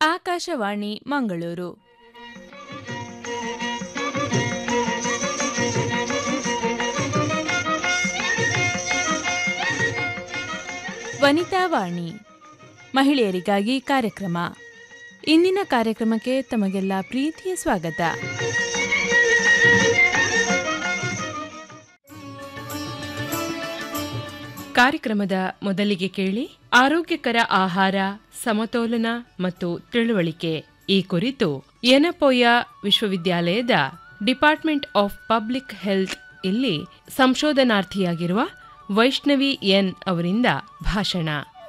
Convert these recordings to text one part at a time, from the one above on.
ಆಕಾಶವಾಣಿ ಮಂಗಳೂರು ವನಿತಾ ವಾಣಿ ಮಹಿಳೆಯರಿಗಾಗಿ ಕಾರ್ಯಕ್ರಮ ಇಂದಿನ ಕಾರ್ಯಕ್ರಮಕ್ಕೆ ತಮಗೆಲ್ಲ ಪ್ರೀತಿಯ ಸ್ವಾಗತ ಕಾರ್ಯಕ್ರಮದ ಮೊದಲಿಗೆ ಕೇಳಿ ಆರೋಗ್ಯಕರ ಆಹಾರ ಸಮತೋಲನ ಮತ್ತು ತಿಳುವಳಿಕೆ ಈ ಕುರಿತು ಯನಪೋಯ ವಿಶ್ವವಿದ್ಯಾಲಯದ ಡಿಪಾರ್ಟ್ಮೆಂಟ್ ಆಫ್ ಪಬ್ಲಿಕ್ ಹೆಲ್ತ್ ಇಲ್ಲಿ ಸಂಶೋಧನಾರ್ಥಿಯಾಗಿರುವ ವೈಷ್ಣವಿ ಎನ್ ಅವರಿಂದ ಭಾಷಣ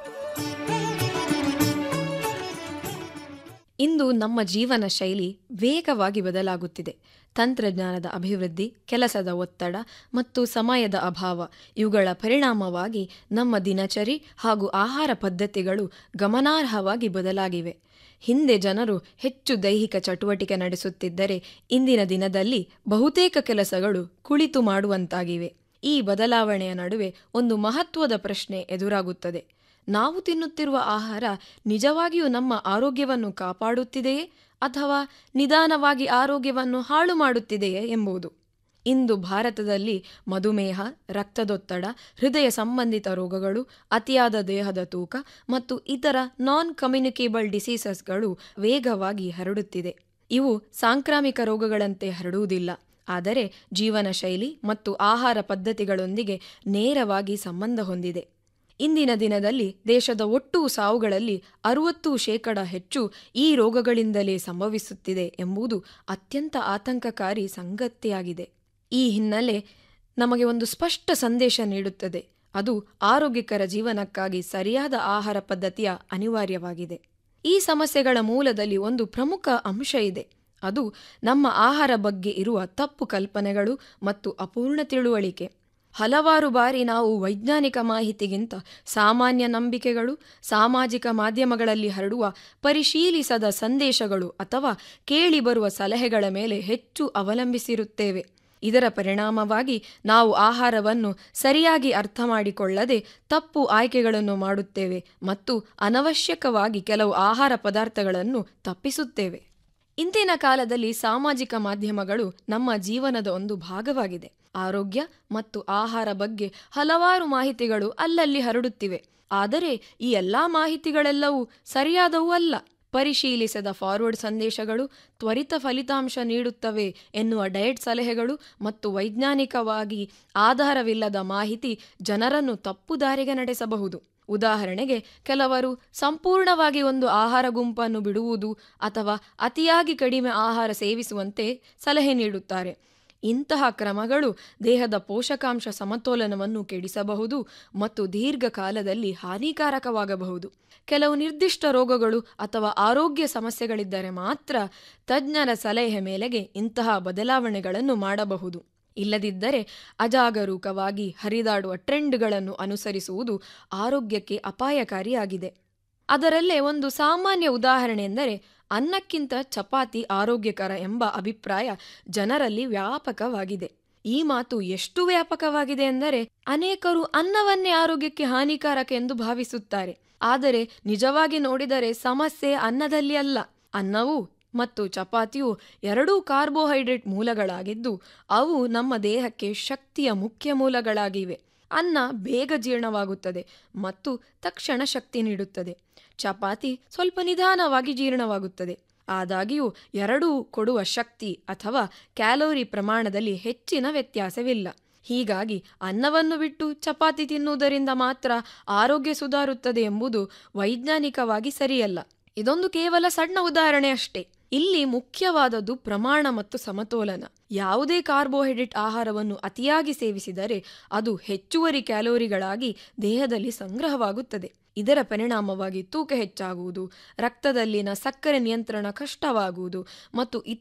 ಇಂದು ನಮ್ಮ ಜೀವನ ಶೈಲಿ ವೇಗವಾಗಿ ಬದಲಾಗುತ್ತಿದೆ ತಂತ್ರಜ್ಞಾನದ ಅಭಿವೃದ್ಧಿ ಕೆಲಸದ ಒತ್ತಡ ಮತ್ತು ಸಮಯದ ಅಭಾವ ಇವುಗಳ ಪರಿಣಾಮವಾಗಿ ನಮ್ಮ ದಿನಚರಿ ಹಾಗೂ ಆಹಾರ ಪದ್ಧತಿಗಳು ಗಮನಾರ್ಹವಾಗಿ ಬದಲಾಗಿವೆ ಹಿಂದೆ ಜನರು ಹೆಚ್ಚು ದೈಹಿಕ ಚಟುವಟಿಕೆ ನಡೆಸುತ್ತಿದ್ದರೆ ಇಂದಿನ ದಿನದಲ್ಲಿ ಬಹುತೇಕ ಕೆಲಸಗಳು ಕುಳಿತು ಮಾಡುವಂತಾಗಿವೆ ಈ ಬದಲಾವಣೆಯ ನಡುವೆ ಒಂದು ಮಹತ್ವದ ಪ್ರಶ್ನೆ ಎದುರಾಗುತ್ತದೆ ನಾವು ತಿನ್ನುತ್ತಿರುವ ಆಹಾರ ನಿಜವಾಗಿಯೂ ನಮ್ಮ ಆರೋಗ್ಯವನ್ನು ಕಾಪಾಡುತ್ತಿದೆಯೇ ಅಥವಾ ನಿಧಾನವಾಗಿ ಆರೋಗ್ಯವನ್ನು ಹಾಳು ಮಾಡುತ್ತಿದೆಯೇ ಎಂಬುದು ಇಂದು ಭಾರತದಲ್ಲಿ ಮಧುಮೇಹ ರಕ್ತದೊತ್ತಡ ಹೃದಯ ಸಂಬಂಧಿತ ರೋಗಗಳು ಅತಿಯಾದ ದೇಹದ ತೂಕ ಮತ್ತು ಇತರ ನಾನ್ ಕಮ್ಯುನಿಕೇಬಲ್ ಡಿಸೀಸಸ್ಗಳು ವೇಗವಾಗಿ ಹರಡುತ್ತಿದೆ ಇವು ಸಾಂಕ್ರಾಮಿಕ ರೋಗಗಳಂತೆ ಹರಡುವುದಿಲ್ಲ ಆದರೆ ಜೀವನ ಶೈಲಿ ಮತ್ತು ಆಹಾರ ಪದ್ಧತಿಗಳೊಂದಿಗೆ ನೇರವಾಗಿ ಸಂಬಂಧ ಹೊಂದಿದೆ ಇಂದಿನ ದಿನದಲ್ಲಿ ದೇಶದ ಒಟ್ಟು ಸಾವುಗಳಲ್ಲಿ ಅರುವತ್ತು ಶೇಕಡ ಹೆಚ್ಚು ಈ ರೋಗಗಳಿಂದಲೇ ಸಂಭವಿಸುತ್ತಿದೆ ಎಂಬುದು ಅತ್ಯಂತ ಆತಂಕಕಾರಿ ಸಂಗತಿಯಾಗಿದೆ ಈ ಹಿನ್ನೆಲೆ ನಮಗೆ ಒಂದು ಸ್ಪಷ್ಟ ಸಂದೇಶ ನೀಡುತ್ತದೆ ಅದು ಆರೋಗ್ಯಕರ ಜೀವನಕ್ಕಾಗಿ ಸರಿಯಾದ ಆಹಾರ ಪದ್ಧತಿಯ ಅನಿವಾರ್ಯವಾಗಿದೆ ಈ ಸಮಸ್ಯೆಗಳ ಮೂಲದಲ್ಲಿ ಒಂದು ಪ್ರಮುಖ ಅಂಶ ಇದೆ ಅದು ನಮ್ಮ ಆಹಾರ ಬಗ್ಗೆ ಇರುವ ತಪ್ಪು ಕಲ್ಪನೆಗಳು ಮತ್ತು ಅಪೂರ್ಣ ತಿಳುವಳಿಕೆ ಹಲವಾರು ಬಾರಿ ನಾವು ವೈಜ್ಞಾನಿಕ ಮಾಹಿತಿಗಿಂತ ಸಾಮಾನ್ಯ ನಂಬಿಕೆಗಳು ಸಾಮಾಜಿಕ ಮಾಧ್ಯಮಗಳಲ್ಲಿ ಹರಡುವ ಪರಿಶೀಲಿಸದ ಸಂದೇಶಗಳು ಅಥವಾ ಕೇಳಿಬರುವ ಸಲಹೆಗಳ ಮೇಲೆ ಹೆಚ್ಚು ಅವಲಂಬಿಸಿರುತ್ತೇವೆ ಇದರ ಪರಿಣಾಮವಾಗಿ ನಾವು ಆಹಾರವನ್ನು ಸರಿಯಾಗಿ ಅರ್ಥ ಮಾಡಿಕೊಳ್ಳದೆ ತಪ್ಪು ಆಯ್ಕೆಗಳನ್ನು ಮಾಡುತ್ತೇವೆ ಮತ್ತು ಅನವಶ್ಯಕವಾಗಿ ಕೆಲವು ಆಹಾರ ಪದಾರ್ಥಗಳನ್ನು ತಪ್ಪಿಸುತ್ತೇವೆ ಇಂದಿನ ಕಾಲದಲ್ಲಿ ಸಾಮಾಜಿಕ ಮಾಧ್ಯಮಗಳು ನಮ್ಮ ಜೀವನದ ಒಂದು ಭಾಗವಾಗಿದೆ ಆರೋಗ್ಯ ಮತ್ತು ಆಹಾರ ಬಗ್ಗೆ ಹಲವಾರು ಮಾಹಿತಿಗಳು ಅಲ್ಲಲ್ಲಿ ಹರಡುತ್ತಿವೆ ಆದರೆ ಈ ಎಲ್ಲ ಮಾಹಿತಿಗಳೆಲ್ಲವೂ ಸರಿಯಾದವೂ ಅಲ್ಲ ಪರಿಶೀಲಿಸದ ಫಾರ್ವರ್ಡ್ ಸಂದೇಶಗಳು ತ್ವರಿತ ಫಲಿತಾಂಶ ನೀಡುತ್ತವೆ ಎನ್ನುವ ಡಯಟ್ ಸಲಹೆಗಳು ಮತ್ತು ವೈಜ್ಞಾನಿಕವಾಗಿ ಆಧಾರವಿಲ್ಲದ ಮಾಹಿತಿ ಜನರನ್ನು ತಪ್ಪು ದಾರಿಗೆ ನಡೆಸಬಹುದು ಉದಾಹರಣೆಗೆ ಕೆಲವರು ಸಂಪೂರ್ಣವಾಗಿ ಒಂದು ಆಹಾರ ಗುಂಪನ್ನು ಬಿಡುವುದು ಅಥವಾ ಅತಿಯಾಗಿ ಕಡಿಮೆ ಆಹಾರ ಸೇವಿಸುವಂತೆ ಸಲಹೆ ನೀಡುತ್ತಾರೆ ಇಂತಹ ಕ್ರಮಗಳು ದೇಹದ ಪೋಷಕಾಂಶ ಸಮತೋಲನವನ್ನು ಕೆಡಿಸಬಹುದು ಮತ್ತು ದೀರ್ಘಕಾಲದಲ್ಲಿ ಹಾನಿಕಾರಕವಾಗಬಹುದು ಕೆಲವು ನಿರ್ದಿಷ್ಟ ರೋಗಗಳು ಅಥವಾ ಆರೋಗ್ಯ ಸಮಸ್ಯೆಗಳಿದ್ದರೆ ಮಾತ್ರ ತಜ್ಞರ ಸಲಹೆ ಮೇಲೆಗೆ ಇಂತಹ ಬದಲಾವಣೆಗಳನ್ನು ಮಾಡಬಹುದು ಇಲ್ಲದಿದ್ದರೆ ಅಜಾಗರೂಕವಾಗಿ ಹರಿದಾಡುವ ಟ್ರೆಂಡ್ಗಳನ್ನು ಅನುಸರಿಸುವುದು ಆರೋಗ್ಯಕ್ಕೆ ಅಪಾಯಕಾರಿಯಾಗಿದೆ ಅದರಲ್ಲೇ ಒಂದು ಸಾಮಾನ್ಯ ಉದಾಹರಣೆ ಎಂದರೆ ಅನ್ನಕ್ಕಿಂತ ಚಪಾತಿ ಆರೋಗ್ಯಕರ ಎಂಬ ಅಭಿಪ್ರಾಯ ಜನರಲ್ಲಿ ವ್ಯಾಪಕವಾಗಿದೆ ಈ ಮಾತು ಎಷ್ಟು ವ್ಯಾಪಕವಾಗಿದೆ ಎಂದರೆ ಅನೇಕರು ಅನ್ನವನ್ನೇ ಆರೋಗ್ಯಕ್ಕೆ ಹಾನಿಕಾರಕ ಎಂದು ಭಾವಿಸುತ್ತಾರೆ ಆದರೆ ನಿಜವಾಗಿ ನೋಡಿದರೆ ಸಮಸ್ಯೆ ಅನ್ನದಲ್ಲಿ ಅಲ್ಲ ಅನ್ನವು ಮತ್ತು ಚಪಾತಿಯು ಎರಡೂ ಕಾರ್ಬೋಹೈಡ್ರೇಟ್ ಮೂಲಗಳಾಗಿದ್ದು ಅವು ನಮ್ಮ ದೇಹಕ್ಕೆ ಶಕ್ತಿಯ ಮುಖ್ಯ ಮೂಲಗಳಾಗಿವೆ ಅನ್ನ ಬೇಗ ಜೀರ್ಣವಾಗುತ್ತದೆ ಮತ್ತು ತಕ್ಷಣ ಶಕ್ತಿ ನೀಡುತ್ತದೆ ಚಪಾತಿ ಸ್ವಲ್ಪ ನಿಧಾನವಾಗಿ ಜೀರ್ಣವಾಗುತ್ತದೆ ಆದಾಗ್ಯೂ ಎರಡೂ ಕೊಡುವ ಶಕ್ತಿ ಅಥವಾ ಕ್ಯಾಲೋರಿ ಪ್ರಮಾಣದಲ್ಲಿ ಹೆಚ್ಚಿನ ವ್ಯತ್ಯಾಸವಿಲ್ಲ ಹೀಗಾಗಿ ಅನ್ನವನ್ನು ಬಿಟ್ಟು ಚಪಾತಿ ತಿನ್ನುವುದರಿಂದ ಮಾತ್ರ ಆರೋಗ್ಯ ಸುಧಾರುತ್ತದೆ ಎಂಬುದು ವೈಜ್ಞಾನಿಕವಾಗಿ ಸರಿಯಲ್ಲ ಇದೊಂದು ಕೇವಲ ಸಣ್ಣ ಉದಾಹರಣೆ ಅಷ್ಟೇ ಇಲ್ಲಿ ಮುಖ್ಯವಾದದ್ದು ಪ್ರಮಾಣ ಮತ್ತು ಸಮತೋಲನ ಯಾವುದೇ ಕಾರ್ಬೋಹೈಡ್ರೇಟ್ ಆಹಾರವನ್ನು ಅತಿಯಾಗಿ ಸೇವಿಸಿದರೆ ಅದು ಹೆಚ್ಚುವರಿ ಕ್ಯಾಲೋರಿಗಳಾಗಿ ದೇಹದಲ್ಲಿ ಸಂಗ್ರಹವಾಗುತ್ತದೆ ಇದರ ಪರಿಣಾಮವಾಗಿ ತೂಕ ಹೆಚ್ಚಾಗುವುದು ರಕ್ತದಲ್ಲಿನ ಸಕ್ಕರೆ ನಿಯಂತ್ರಣ ಕಷ್ಟವಾಗುವುದು ಮತ್ತು